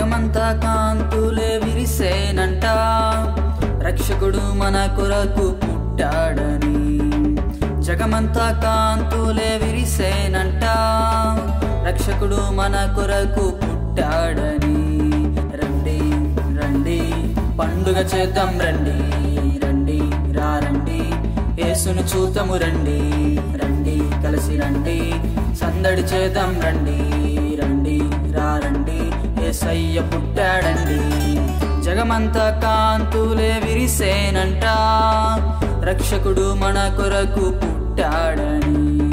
జగమంతా కాంతులే విరిసేనంట రక్షకుడు మన కొరకు పుట్టాడని జగమంతా కాంతులే విరిసేనంట రక్షకుడు మన కొరకు పుట్టాడని రండి రండి పండుగ చేద్దాం రండి రండి రా రండి యేసును చూతము రండి రండి కలిసి రండి సందడి చేద్దాం రండి రండి రా రండి ఏసయ్య పుట్టాడండి జగమంతా కాంతులే విరిసేనంట రక్షకుడు మన కొరకు పుట్టాడని